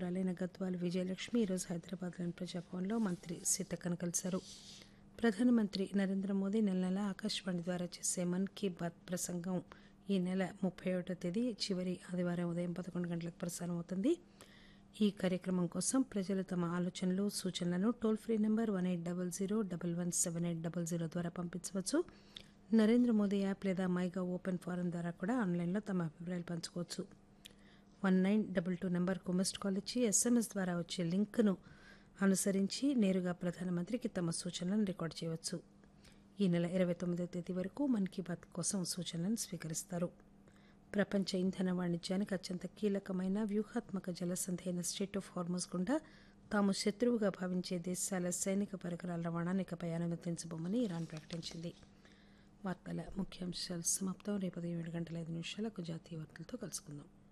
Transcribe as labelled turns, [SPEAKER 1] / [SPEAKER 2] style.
[SPEAKER 1] స్నేహితురాలైన గద్వాల్ విజయలక్ష్మి ఈరోజు హైదరాబాద్లోని ప్రజాభవన్లో మంత్రి సీతక్కను కలిశారు ప్రధానమంత్రి నరేంద్ర మోదీ నెల నెల ఆకాశవాణి ద్వారా చేసే మన్ కీ బాత్ ప్రసంగం ఈ నెల ముప్పై ఒకటో తేదీ చివరి ఆదివారం ఉదయం పదకొండు గంటలకు ప్రసారం అవుతుంది ఈ కార్యక్రమం కోసం ప్రజలు తమ ఆలోచనలు సూచనలను toll free number one eight double zero double one seven eight double zero ద్వారా పంపించవచ్చు నరేంద్ర మోదీ యాప్ లేదా మైగా ఓపెన్ ఫారం ద్వారా కూడా ఆన్లైన్లో తమ అభిప్రాయాలు పంచుకోవచ్చు వన్ నైన్ డబల్ టూ నెంబర్కు మిస్డ్ కాల్ ఇచ్చి ఎస్ఎంఎస్ ద్వారా వచ్చే లింక్ను అనుసరించి నేరుగా ప్రధానమంత్రికి తమ సూచనలను రికార్డు చేయవచ్చు ఈ నెల ఇరవై తొమ్మిదో తేదీ వరకు మన్ కీ బాత్ కోసం సూచనలను స్వీకరిస్తారు ప్రపంచ ఇంధన వాణిజ్యానికి అత్యంత కీలకమైన వ్యూహాత్మక జలసంధి అయిన స్టేట్ ఆఫ్ హార్మోస్ గుండా తాము శత్రువుగా భావించే దేశాల సైనిక పరికరాల రవాణాను ఇకపై అనుమతించబోమని ఇరాన్ ప్రకటించింది వార్తల ముఖ్యాంశాలు సమాప్తం రేపు ఉదయం ఏడు గంటల ఐదు నిమిషాలకు జాతీయ వార్తలతో కలుసుకుందాం